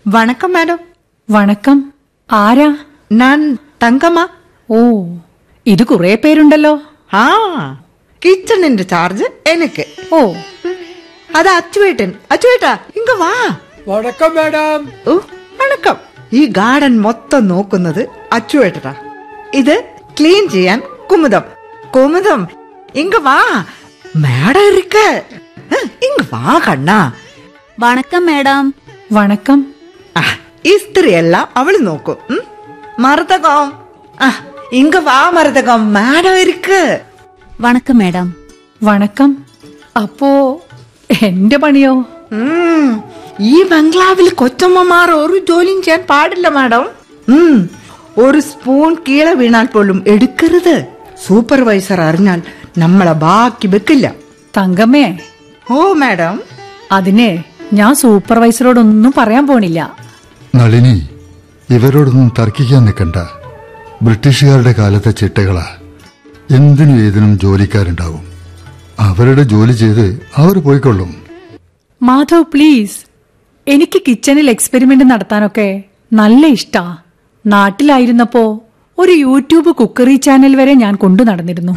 வணக்கம் மேடம் വണക്കം ആരാ நான் தங்கம்மா ഓ ഇത് കുറെ പേരുണ്ടല്ലോ ആ കിച്ചണിന്റെ ചാർജ് എനിക്ക് ഓ അത് അച്ചുവേട്ടൻ അച്ചുവേട്ടാ ഇങ്ങ വാ വണക്കം മാഡം ഓ വണക്കം ഈ ഗാർഡൻ മൊത്തം നോക്കുന്നത് അച്ചുവേട്ടനാ ഇത് ക്ലീൻ ചെയ്യാൻ കുമുദം കുമുദം ഇങ്ങ വാ മേഡം இருக்க அஹ், இங்க வா கண்ணா வணக்கம் மேடம் വണക്കം ആ, ഇസ്ത്രി എല്ലാം അവള് നോക്കും ഉം? മരതകം ആ ഇങ്ങ വാ മരതകം മേഡം ഇരിക്ക് வணக்கம் மேடம் വണക്കം അപ്പോ എന്റെ പണിയോ ഉം, ഈ ബംഗ്ലാവിൽ കൊച്ചമ്മമാർ ഒരു ജോലിയും ചെയ്യാൻ പാടില്ല മാഡം ഉം, ഒരു സ്പൂൺ കീഴെ വീണാൽ പോലും എടുക്കരുത് സൂപ്പർവൈസർ അറിഞ്ഞാൽ നമ്മളെ ബാക്കി വെക്കില്ല തങ്കമ്മേ ഓ മാഡം അതിന് ഞാൻ സൂപ്പർവൈസറോടൊന്നും പറയാൻ പോണില്ല നളിനി ഇവരോടൊന്നും തർക്കിക്കാൻ നിൽക്കണ്ട ബ്രിട്ടീഷുകാരുടെ കാലത്തെ ചിട്ടകളാ എന്തിനും ഏതിനും ജോലിക്കാരുണ്ടാവും അവരുടെ ജോലി ചെയ്ത് അവർ പോയിക്കൊള്ളും മാധവ് പ്ലീസ് എനിക്ക് കിച്ചണിൽ എക്സ്പെരിമെന്റ് നടത്താനൊക്കെ നല്ല ഇഷ്ടാ നാട്ടിലായിരുന്നപ്പോ ഒരു യൂട്യൂബ് കുക്കറി ചാനൽ വരെ ഞാൻ കൊണ്ടു നടന്നിരുന്നു